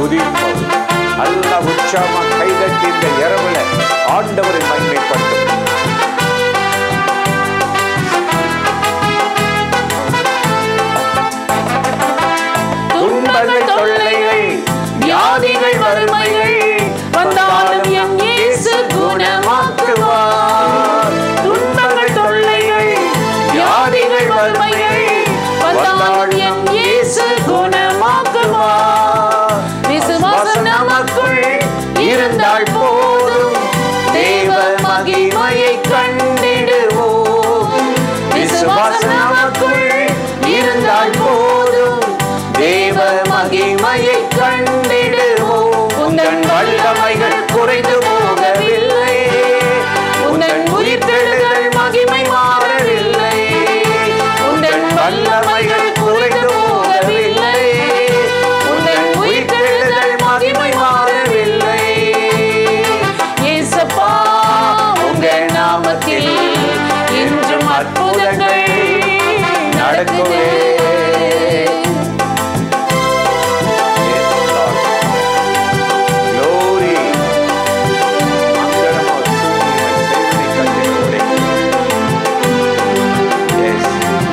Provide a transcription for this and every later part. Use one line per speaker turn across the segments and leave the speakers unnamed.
துதிப்போம் நல்ல உற்சாகமா கைதட்டி இந்த இரவுல ஆண்டவரை மகிமைப்பட்டும் துன்பங்கள் தொல்லைகள் வியாதிகள் வறுமைகள் வந்தாலும் என் இயேசு குணமாக்குவார் துன்பங்கள் தொல்லைகள் வியாதிகள் வறுமைகள் வந்தாலும் என் இயேசு குணமாக்குவார் விசுவாசம் நமக்குள் இருந்தால் போதும் தேவ மகிமையை கண்டிடுவோம் விசுவாசம் நமக்குள் இருந்தால் போதும் தேவ மகிமையை கண்டிடுவோம் உந்தன் வல்லமைகள் குறைந்து போகவில்லை உந்தன் உயிர்த்தெழுதல் மகிமை மாறவில்லை உந்தன் வல்லமைகள் குறைந்து போகவில்லை உந்தன் உயிர்த்தெழுதல் மகிமை மாறவில்லை இயேசப்பா உங்க நாமத்தில் இன்றும் அற்புதங்கள் நடக்குவே Glory. மங்களமா சூரியனை செய்வதை கண்டு Yes.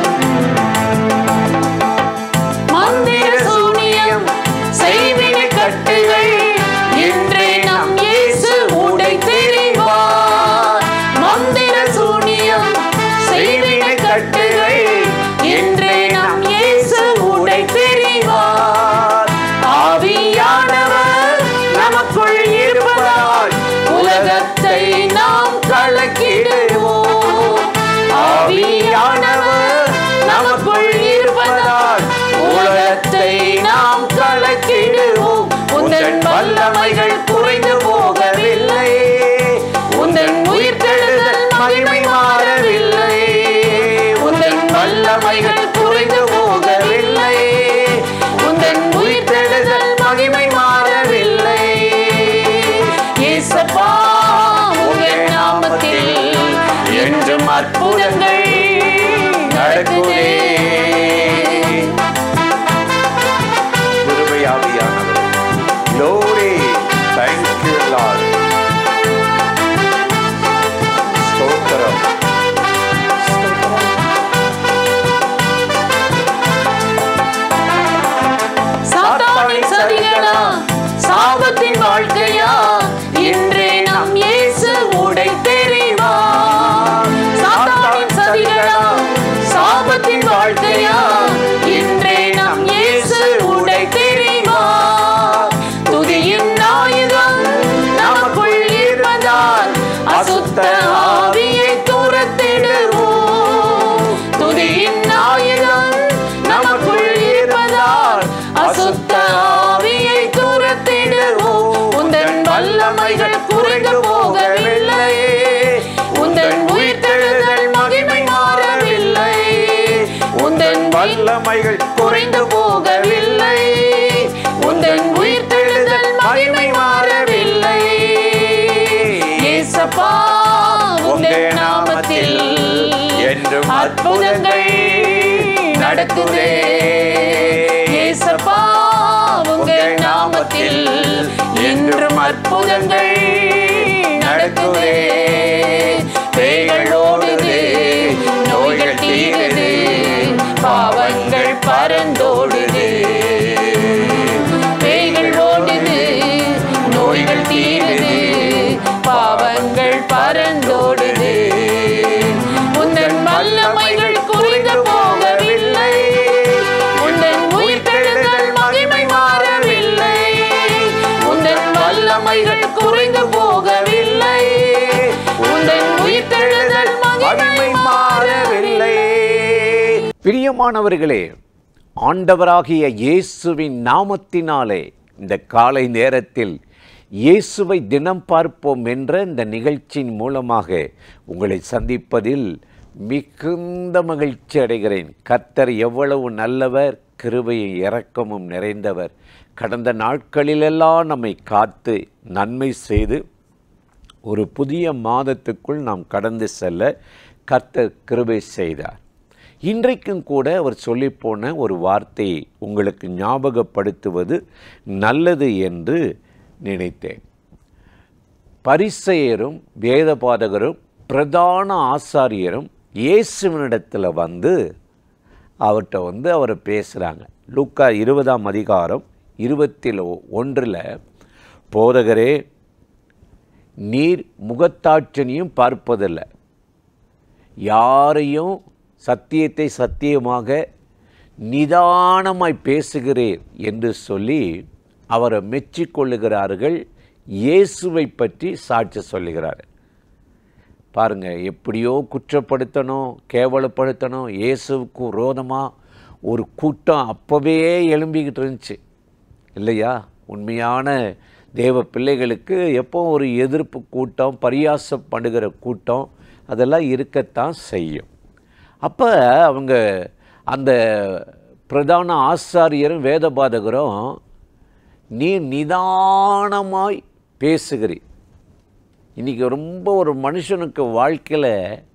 மந்திர சூனியம் செய்வினை கட்டுகள் இன்றே நம் இயேசு உடை தெரிவார் மந்திர சூனியம் செய்வினை கட்டுகள் இன்றே நம் இயேசு உடை தெரிவார் ஆவியானவர் நமக்குள் இருப்பதால் உலகத்தை நாம் கலக்கிடுவோம் ஆவியானவர் நமக்குள் இருப்பதால் உலகத்தை நாம் கலக்கிடுவோம் உந்தன் வல்லமைகள் குறைந்து போகவில்லை உந்தன் உயிர்த்தெழுதல் மகிமை மாறவில்லை உந்தன் வல்லமைகள் குறைந்து போகவில்லை உந்தன் உயிர்த்தெழுதல் மகிமை மாறவில்லை இயேசப்பா உங்கள் நாமத்தில் என்றும் அற்புதங்கள் நடக்குதே கிருபையாவியானவர் Glory. Thank you, Lord. ஸ்தோத்திரம்
சாத்தானின் சதிகளா சாபத்தின் வாழ்க்கையா இன்றே நம் இயேசு உடை தெரிவார் சாத்தானின் சதிகளா சாபத்தின் வாழ்க்கையா இன்றே நம் இயேசு உடை தெரிவார் துதியின் ஆயுதம் நமக்குள் இருப்பதால் அசுத்த ஆவியை துரத்திடுவோம் துதியின் ஆயுதம் நமக்குள் இருப்பதால் அசுத்த ஆவியை துரத்திடுவோம் உந்தன் வல்லமைகள் குறைந்து போகவில்லை உந்தன் உயிர்த்தெழுதல் மகிமை மாறவில்லை உந்தன்
வல்லமைகள்
குறைந்து போகவில்லை உந்தன் உயிர்த்தெழுதல் மகிமை மாறவில்லை இயேசப்பா உங்கள் நாமத்தில்
என்றும்
அற்புதங்கள் நடக்குதே இயேசப்பா உங்கள் நாமத்தில் என்றும் அற்புதங்கள் நடக்குதே பேய்கள் ஓடுது நோய்கள் தீருது பாவங்கள் பறந்தோடுது பேய்கள் ஓடுது நோய்கள் தீருது பாவங்கள் பறந்தோடுது உந்தன் வல்லமைகள் குறைந்து போகவில்லை உந்தன் உயிர்த்தெழுதல் மகிமை மாறவில்லை உந்தன் வல்லமைகள் குறைந்து போகவில்லை உந்தன் உயிர்த்தெழுதல் மகிமை மாறவில்லை
பிரியமானவர்களே ஆண்டவராகிய இயேசுவின் நாமத்தினாலே இந்த காலை நேரத்தில் இயேசுவை தினம் பார்ப்போம் என்ற இந்த நிகழ்ச்சியின் மூலமாக உங்களை சந்திப்பதில் மிகுந்த மகிழ்ச்சி அடைகிறேன் கர்த்தர் எவ்வளவு நல்லவர் கிருபையும் இரக்கமும் நிறைந்தவர் கடந்த நாட்களிலெல்லாம் நம்மை காத்து நன்மை செய்து ஒரு புதிய மாதத்துக்குள் நாம் கடந்து செல்ல கர்த்தர் கிருபை செய்தார் இன்றைக்கும் கூட அவர் சொல்லிப்போன ஒரு வார்த்தையை உங்களுக்கு ஞாபகப்படுத்துவது நல்லது என்று நினைத்தேன் பரிசெயரும் வேதபாதகரும் பிரதான ஆசாரியரும் இயேசுவினிடத்தில் வந்து அவர்கிட்ட வந்து அவரை பேசுகிறாங்க லூக்கா இருபதாம் அதிகாரம் இருபத்தில் ஒன்றில் போதகரே நீர் முகத்தாட்சணியும் பார்ப்பதில்லை யாரையும் சத்தியத்தை சத்தியமாக நிதானமாய் பேசுகிறீர் என்று சொல்லி அவரை மெச்சிக்கொள்ளுகிறார்கள் இயேசுவை பற்றி சாட்சி சொல்லுகிறார் பாருங்க எப்படியோ குற்றப்படுத்தணும் கேவலப்படுத்தணும் இயேசுவுக்கு விரோதமாக ஒரு கூட்டம் அப்போவே எழும்பிக்கிட்டு இருந்துச்சு இல்லையா உண்மையான தேவ பிள்ளைகளுக்கு எப்போ ஒரு எதிர்ப்பு கூட்டம் பரியாசம் பண்ணுகிற கூட்டம் அதெல்லாம் இருக்கத்தான் செய்யும் அப்போ அவங்க அந்த பிரதான ஆசாரியரும் வேதபாதகரும் நீ நிதானமாய் பேசுகிறீர் இன்றைக்கி ரொம்ப ஒரு மனுஷனுக்கு வாழ்க்கையில்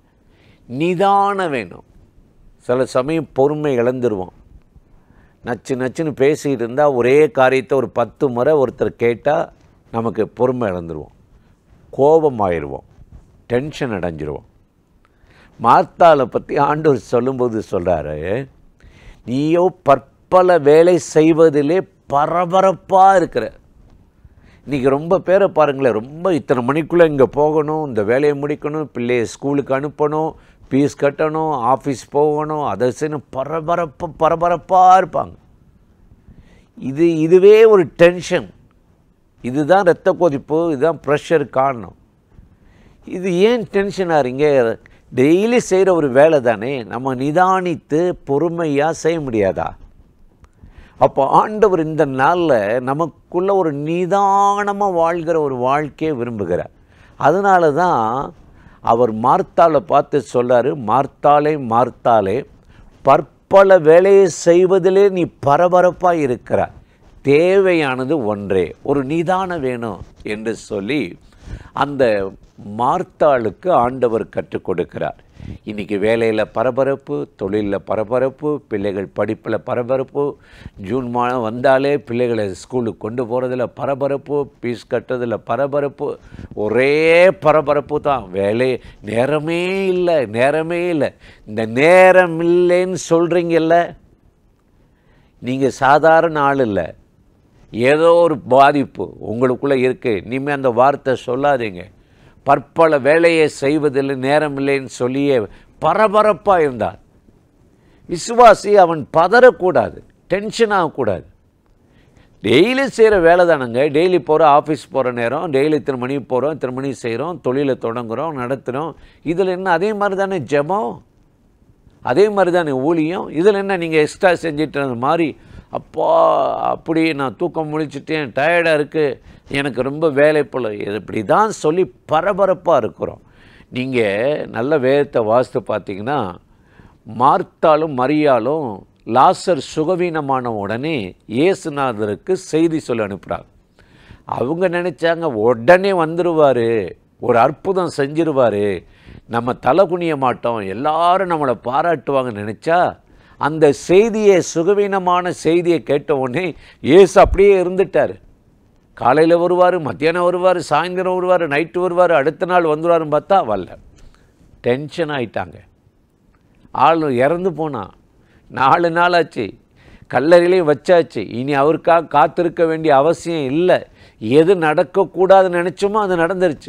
நிதானம் வேணும் சில சமயம் பொறுமை இழந்துருவோம் நச்சு நச்சுன்னு பேசிக்கிட்டு இருந்தால் ஒரே காரியத்தை ஒரு பத்து முறை ஒருத்தர் கேட்டால் நமக்கு பொறுமை இழந்துருவோம் கோபமாயிருவோம் டென்ஷன் அடைஞ்சிருவோம் மார்த்தாளை பற்றி ஆண்டவர் சொல்லும்போது சொல்கிறாரு நீயோ பற்பல வேலை செய்வதிலே பரபரப்பாக இருக்கிற இன்றைக்கி ரொம்ப பேரை பாருங்களேன் ரொம்ப இத்தனை மணிக்குள்ளே இங்கே போகணும் இந்த வேலையை முடிக்கணும் பிள்ளைய ஸ்கூலுக்கு அனுப்பணும் ஃபீஸ் கட்டணும் ஆஃபீஸ் போகணும் அதை செய்யணும் பரபரப்பு பரபரப்பாக இருப்பாங்க இது இதுவே ஒரு டென்ஷன் இதுதான் ரத்த கொதிப்பு இதுதான் ப்ரெஷர் காரணம் இது ஏன் டென்ஷன் ஆறீங்க டெய்லி செய்கிற ஒரு வேலை தானே நம்ம நிதானித்து பொறுமையாக செய்ய முடியாதா அப்போ ஆண்டவர் இந்த நாளில் நமக்குள்ள ஒரு நிதானமாக வாழ்கிற ஒரு வாழ்க்கையை விரும்புகிறார் அதனால தான் அவர் மார்த்தாளை பார்த்து சொல்றாரு மார்த்தாளே மார்த்தாளே பற்பல வேலையை செய்வதிலே நீ பரபரப்பாக இருக்கிறாய் தேவையானது ஒன்றே ஒரு நிதானம் வேணும் என்று சொல்லி அந்த மார்த்தாளுக்கு ஆண்டவர் கற்றுக் கொடுக்கிறார் இன்றைக்கி வேலையில் பரபரப்பு தொழிலில் பரபரப்பு பிள்ளைகள் படிப்பில் பரபரப்பு ஜூன் மாதம் வந்தாலே பிள்ளைகளை ஸ்கூலுக்கு கொண்டு போகிறதுல பரபரப்பு ஃபீஸ் கட்டுறதுல பரபரப்பு ஒரே பரபரப்பு தான் வேலை நேரமே இல்லை நேரமே இல்லை இந்த நேரம் இல்லைன்னு சொல்கிறீங்கல்ல நீங்கள் சாதாரண ஆள் இல்லை ஏதோ ஒரு பாதிப்பு உங்களுக்குள்ளே இருக்குது இனிமேல் அந்த வார்த்தை சொல்லாதீங்க பற்பல வேலையை செய்வதில் நேரம் இல்லைன்னு சொல்லியே பரபரப்பாக இருந்தார் விசுவாசி அவன் பதறக்கூடாது டென்ஷன் ஆகக்கூடாது டெய்லி செய்கிற வேலை தானங்க டெய்லி போகிற ஆஃபீஸ் போகிற நேரம் டெய்லி இத்தனை மணிக்கு போகிறோம் இத்தனை மணிக்கு செய்கிறோம் தொழிலை தொடங்குகிறோம் நடத்துகிறோம் இதில் என்ன அதே மாதிரி தானே ஜெபம் அதே மாதிரி தானே ஊழியம் இதில் என்ன நீங்கள் எக்ஸ்ட்ரா செஞ்சுட்டு இருந்த மாதிரி அப்பா அப்படி நான் தூக்கம் முழிச்சிட்டேன் டயர்டாக இருக்குது எனக்கு ரொம்ப வேலை போல இது இப்படி தான் சொல்லி பரபரப்பாக இருக்கிறோம் நீங்கள் நல்ல வேதத்தை வாசித்து பார்த்தீங்கன்னா மார்த்தாலும் மரியாலும் லாசர் சுகவீனமான உடனே இயேசுநாதருக்கு செய்தி சொல்லி அனுப்புகிறாங்க அவங்க நினச்சாங்க உடனே வந்துடுவார் ஒரு அற்புதம் செஞ்சிருவார் நம்ம தலை குனிய மாட்டோம் எல்லாரும் நம்மளை பாராட்டுவாங்கன்னு நினச்சா அந்த செய்தியை சுகவீனமான செய்தியை கேட்ட உடனே இயேசு அப்படியே இருந்துட்டார் காலையில் வருவார் மத்தியானம் வருவார் சாயந்தரம் வருவார் நைட்டு வருவார் அடுத்த நாள் வந்துடுவாருன்னு பார்த்தா வரல டென்ஷன் ஆயிட்டாங்க ஆள் இறந்து போனான் நாலு நாள் ஆச்சு கல்லறையிலையும் வச்சாச்சு இனி அவருக்காக காத்திருக்க வேண்டிய அவசியம் இல்லை எது நடக்கக்கூடாதுன்னு நினச்சோமோ அது நடந்துருச்சு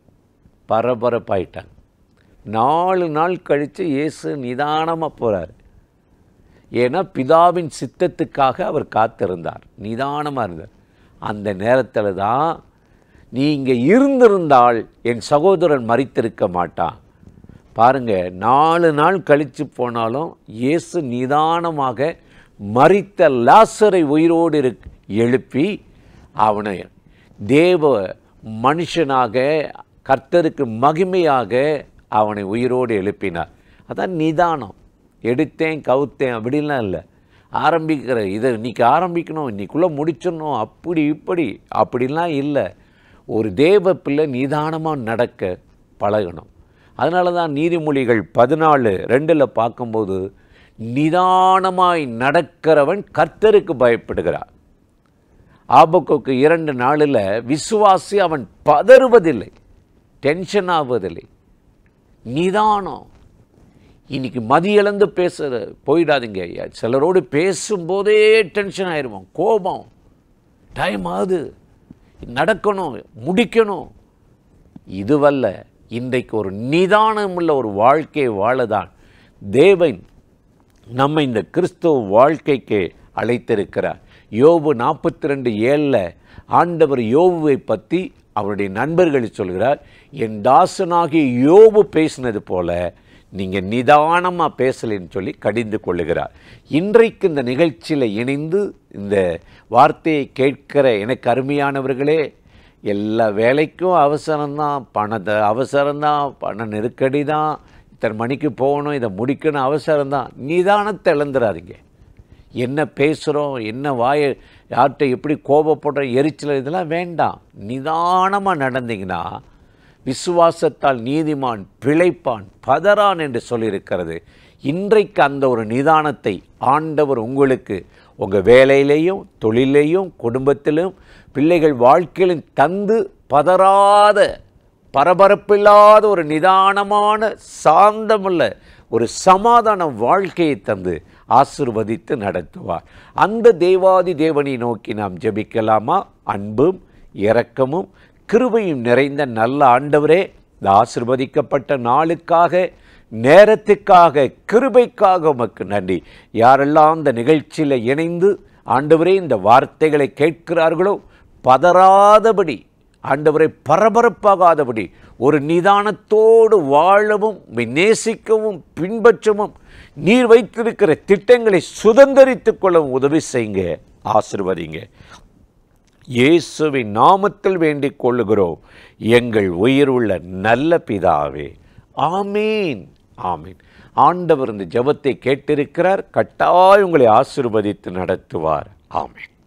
பரபரப்பாயிட்டாங்க நாலு நாள் கழித்து இயேசு நிதானமாக போகிறார் ஏன்னா பிதாவின் சித்தத்துக்காக அவர் காத்திருந்தார் நிதானமாக இருந்தார் அந்த நேரத்தில் தான் நீங்கள் இருந்திருந்தால் என் சகோதரன் மறித்திருக்க மாட்டான் பாருங்க நாலு நாள் கழித்து போனாலும் இயேசு நிதானமாக மறித்த லாசரை உயிரோடு இருக் எழுப்பி அவனை தேவ மனுஷனாக கர்த்தருக்கு மகிமையாக அவனை உயிரோடு எழுப்பினார் அதான் நிதானம் எடுத்தேன் கவுத்தேன் அப்படிலாம் இல்லை ஆரம்பிக்கிற இதை இன்னைக்கு ஆரம்பிக்கணும் இன்னைக்குள்ளே முடிச்சிடணும் அப்படி இப்படி அப்படிலாம் இல்லை ஒரு தேவ பிள்ளை நிதானமாக நடக்க பழகணும் அதனால தான் நீதிமொழிகள் பதினாலு ரெண்டில் பார்க்கும்போது நிதானமாய் நடக்கிறவன் கர்த்தருக்கு பயப்படுகிறார் ஆபக்குக்கு இரண்டு நாளில் விசுவாசி அவன் பதறுவதில்லை டென்ஷன் ஆவதில்லை நிதானம் இன்னைக்கு மதியிழந்து பேச போயிடாதீங்க ஐயா சிலரோடு பேசும்போதே டென்ஷன் ஆயிடுவோம் கோபம் டைம் ஆகுது நடக்கணும் முடிக்கணும் இதுவல்ல இன்றைக்கு ஒரு நிதானமுள்ள ஒரு வாழ்க்கையை வாழதான் தேவன் நம்ம இந்த கிறிஸ்துவ வாழ்க்கைக்கு அழைத்திருக்கிறார் யோபு நாற்பத்தி ரெண்டு ஏழில் ஆண்டவர் யோபுவை பற்றி அவருடைய நண்பர்கள் சொல்கிறார் என் தாசனாகிய யோபு பேசினது போல நீங்கள் நிதானமாக பேசலைன்னு சொல்லி கடிந்து கொள்ளுகிறார் இன்றைக்கு இந்த நிகழ்ச்சியில் இணைந்து இந்த வார்த்தையை கேட்கிற எனக்கு அருமையானவர்களே எல்லா வேலைக்கும் அவசரம்தான் பணத்தை அவசரம்தான் பண நெருக்கடி தான் இத்தனை மணிக்கு போகணும் இதை முடிக்கணும் அவசரம்தான் நிதானத்தை இழந்துடாதீங்க என்ன பேசுகிறோம் என்ன வாய யார்கிட்ட எப்படி கோபப்படுறோம் எரிச்சல் இதெல்லாம் வேண்டாம் நிதானமாக நடந்தீங்கன்னா விசுவாசத்தால் நீதிமான் பிழைப்பான் பதறான் என்று சொல்லியிருக்கிறது இன்றைக்கு அந்த ஒரு நிதானத்தை ஆண்டவர் உங்களுக்கு உங்கள் வேலையிலையும் தொழிலையும் குடும்பத்திலும் பிள்ளைகள் வாழ்க்கையிலும் தந்து பதறாத பரபரப்பில்லாத ஒரு நிதானமான சாந்தமுள்ள ஒரு சமாதான வாழ்க்கையை தந்து ஆசிர்வதித்து நடத்துவார் அந்த தேவாதி தேவனை நோக்கி நாம் ஜெபிக்கலாமா அன்பும் இரக்கமும் கிருபையும் நிறைந்த நல்ல ஆண்டவரே இந்த ஆசிர்வதிக்கப்பட்ட நாளுக்காக நேரத்துக்காக கிருபைக்காக உமக்கு நன்றி யாரெல்லாம் இந்த நிகழ்ச்சியில் இணைந்து ஆண்டவரே இந்த வார்த்தைகளை கேட்கிறார்களோ பதறாதபடி ஆண்டவரை பரபரப்பாகாதபடி ஒரு நிதானத்தோடு வாழவும் உம்மை நேசிக்கவும் பின்பற்றவும் நீர் வைத்திருக்கிற திட்டங்களை சுதந்திரித்துக் கொள்ளவும் உதவி செய்யுங்க ஆசிர்வதிங்க இயேசுவின் நாமத்தில் வேண்டிக் கொள்ளுகிறோம் எங்கள் உயிர் உள்ள நல்ல பிதாவே ஆமீன் ஆமீன் ஆண்டவர் இந்த ஜெபத்தை கேட்டிருக்கிறார் கட்டாயம் உங்களை ஆசிர்வதித்து நடத்துவார் ஆமீன்